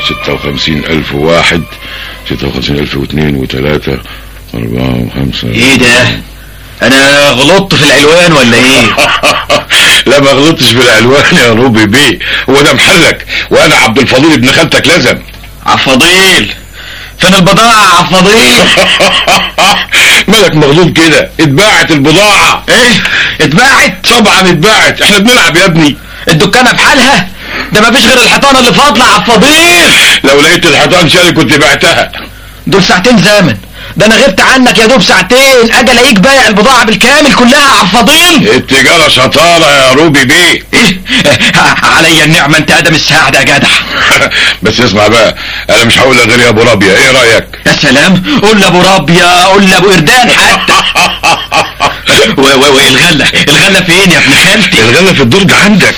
ستة وخمسين ألف واحد ستة وخمسين ألف واثنين وثلاثة أربعة وخمسة ايه ده انا غلطت في العلوان ولا ايه لا ما غلطتش في الألوان يا روبي بيه هو ده محلك وأنا عبد الفضيل ابن خالتك لازم عفضيل فين البضاعة عفضيل مالك مغلوط كده اتباعت البضاعة ايه اتباعت طبعا اتباعت احنا بنلعب يا ابني الدكانة بحالها ده مفيش غير الحيطانة اللي فاضلة عفضيل لو لقيت الحيطان شالي كنت بعتها دول ساعتين زمن ده انا غبت عنك يا دوب ساعتين اجي الاقيك بايع البضاعة بالكامل كلها عفضيل التجارة شطارة يا روبي بيه ايه عليا النعمة انت ادم السعد يا جدع بس اسمع بقى انا مش هقول لك غير يا ابو رابية ايه رأيك يا سلام قول لابو رابية قول لابو اردان حتى و- و- والغلة الغلة فين يا ابن خالتي الغلة في الدرج عندك